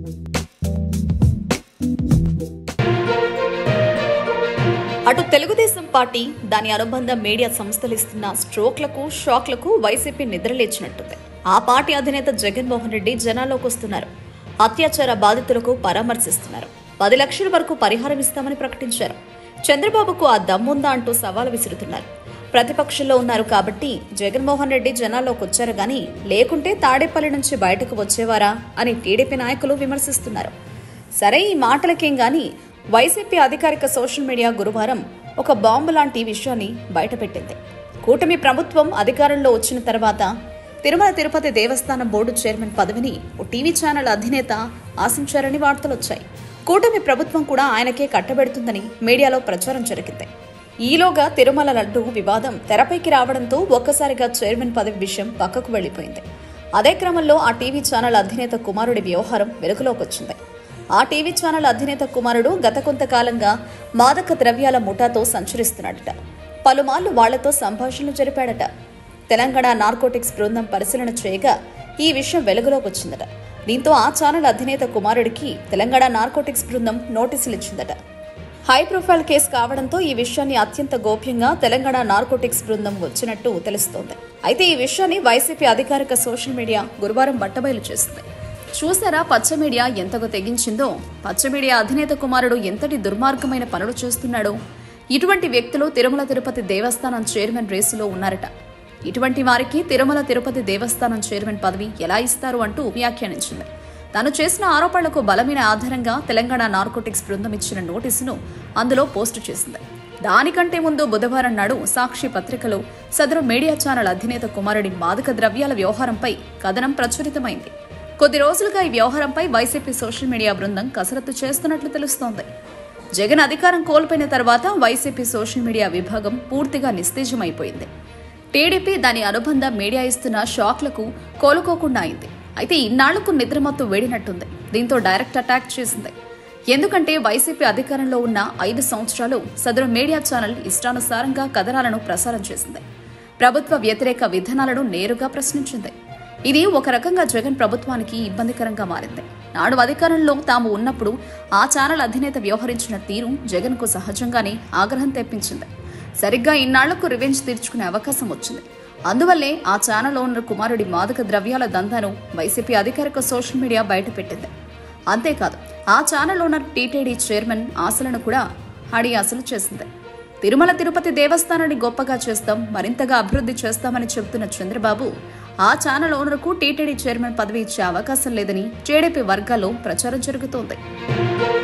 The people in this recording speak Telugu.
అటు తెలుగుదేశం పార్టీ దాని అనుబంధ మీడియా సంస్థలు ఇస్తున్న స్ట్రోక్లకు షాక్లకు వైసీపీ నిద్రలేచినట్టుంది ఆ పార్టీ అధినేత జగన్మోహన్ రెడ్డి జనాల్లోకి వస్తున్నారు అత్యాచార బాధితులకు పరామర్శిస్తున్నారు పది లక్షల వరకు పరిహారం ఇస్తామని ప్రకటించారు చంద్రబాబుకు ఆ దమ్ముందా అంటూ సవాల్ విసురుతున్నారు ప్రతిపక్షంలో ఉన్నారు కాబట్టి జగన్మోహన్ రెడ్డి జనాల్లోకి వచ్చారు గాని లేకుంటే తాడేపల్లి నుంచి బయటకు వచ్చేవారా అని టీడీపీ నాయకులు విమర్శిస్తున్నారు సరే ఈ మాటలకేం గాని వైసీపీ అధికారిక సోషల్ మీడియా గురువారం ఒక బాంబు లాంటి విషయాన్ని బయటపెట్టింది కూటమి ప్రభుత్వం అధికారంలో వచ్చిన తర్వాత తిరుమల తిరుపతి దేవస్థానం బోర్డు చైర్మన్ పదవిని ఓ టీవీ ఛానల్ అధినేత ఆశించారని వార్తలు వచ్చాయి కూటమి ప్రభుత్వం కూడా ఆయనకే కట్టబెడుతుందని మీడియాలో ప్రచారం జరిగింది ఈలోగా తిరుమల లడ్డు వివాదం తెరపైకి రావడంతో ఒక్కసారిగా చైర్మన్ పదవి విషయం పక్కకు వెళ్లిపోయింది అదే క్రమంలో ఆ టీవీ ఛానల్ అధినేత కుమారుడి వ్యవహారం వెలుగులోకి వచ్చింది ఆ టీవీ ఛానల్ అధినేత కుమారుడు గత కొంతకాలంగా మాదక ద్రవ్యాల ముఠాతో సంచరిస్తున్నాడట పలుమార్లు వాళ్లతో సంభాషణలు జరిపాడట తెలంగాణ నార్కోటిక్స్ బృందం పరిశీలన చేయగా ఈ విషయం వెలుగులోకి వచ్చిందట దీంతో ఆ ఛానల్ అధినేత కుమారుడికి తెలంగాణ నార్కోటిక్స్ బృందం నోటీసులు ఇచ్చిందట హై ప్రొఫైల్ కేసు కావడంతో ఈ విషయాన్ని అత్యంత గోప్యంగా తెలంగాణ నార్కోటిక్స్ బృందం వచ్చినట్టు తెలుస్తోంది అయితే ఈ విషయాన్ని వైసీపీ అధికారిక సోషల్ మీడియా గురువారం బట్టబయలు చేసింది చూసారా పచ్చ మీడియా ఎంతగా తెగించిందో పచ్చ మీడియా అధినేత కుమారుడు ఎంతటి దుర్మార్గమైన పనులు చేస్తున్నాడో ఇటువంటి వ్యక్తులు తిరుమల తిరుపతి దేవస్థానం చైర్మన్ రేసులో ఉన్నారట ఇటువంటి వారికి తిరుమల తిరుపతి దేవస్థానం చైర్మన్ పదవి ఎలా ఇస్తారు అంటూ వ్యాఖ్యానించింది తాను చేసిన ఆరోపణలకు బలమైన ఆధారంగా తెలంగాణ నార్కోటిక్స్ బృందం ఇచ్చిన నోటీసును అందులో పోస్టు చేసింది దానికంటే ముందు బుధవారం నాడు సాక్షి పత్రికలో సదరు మీడియా ఛానల్ అధినేత కుమారుడి మాదక ద్రవ్యాల వ్యవహారంపై కథనం ప్రచురితమైంది కొద్ది రోజులుగా ఈ వ్యవహారంపై వైసీపీ సోషల్ మీడియా బృందం కసరత్తు చేస్తున్నట్లు తెలుస్తోంది జగన్ అధికారం కోల్పోయిన తర్వాత వైసీపీ సోషల్ మీడియా విభాగం పూర్తిగా నిస్తేజమైపోయింది టీడీపీ దాని అనుబంధ మీడియా ఇస్తున్న షాక్లకు కోలుకోకుండా అయింది అయితే ఇన్నాళ్లకు నిద్రమత్తు వేడినట్టుంది దీంతో డైరెక్ట్ అటాక్ చేసింది ఎందుకంటే వైసీపీ అధికారంలో ఉన్న ఐదు సంవత్సరాలు సదరు మీడియా ఛానల్ ఇష్టానుసారంగా కథనాలను ప్రసారం చేసింది ప్రభుత్వ వ్యతిరేక విధానాలను నేరుగా ప్రశ్నించింది ఇది ఒక రకంగా జగన్ ప్రభుత్వానికి ఇబ్బందికరంగా మారింది నాడు అధికారంలో తాము ఉన్నప్పుడు ఆ ఛానల్ అధినేత వ్యవహరించిన తీరు జగన్కు సహజంగానే ఆగ్రహం తెప్పించింది సరిగ్గా ఇన్నాళ్లకు రివెంజ్ తీర్చుకునే అవకాశం వచ్చింది అందువల్లే ఆ ఛానల్ ఓనర్ కుమారుడి మాదక ద్రవ్యాల దందాను వైసీపీ అధికారిక సోషల్ మీడియా బయటపెట్టింది అంతేకాదు ఆ ఛానల్ ఓనర్ టీటీడీ చైర్మన్ ఆశలను కూడా హడి ఆశలు చేసింది తిరుమల తిరుపతి దేవస్థానాన్ని గొప్పగా చేస్తాం మరింతగా అభివృద్ధి చేస్తామని చెబుతున్న చంద్రబాబు ఆ ఛానల్ ఓనర్కు టీటీడీ చైర్మన్ పదవి ఇచ్చే అవకాశం లేదని టీడీపీ వర్గాల్లో ప్రచారం జరుగుతోంది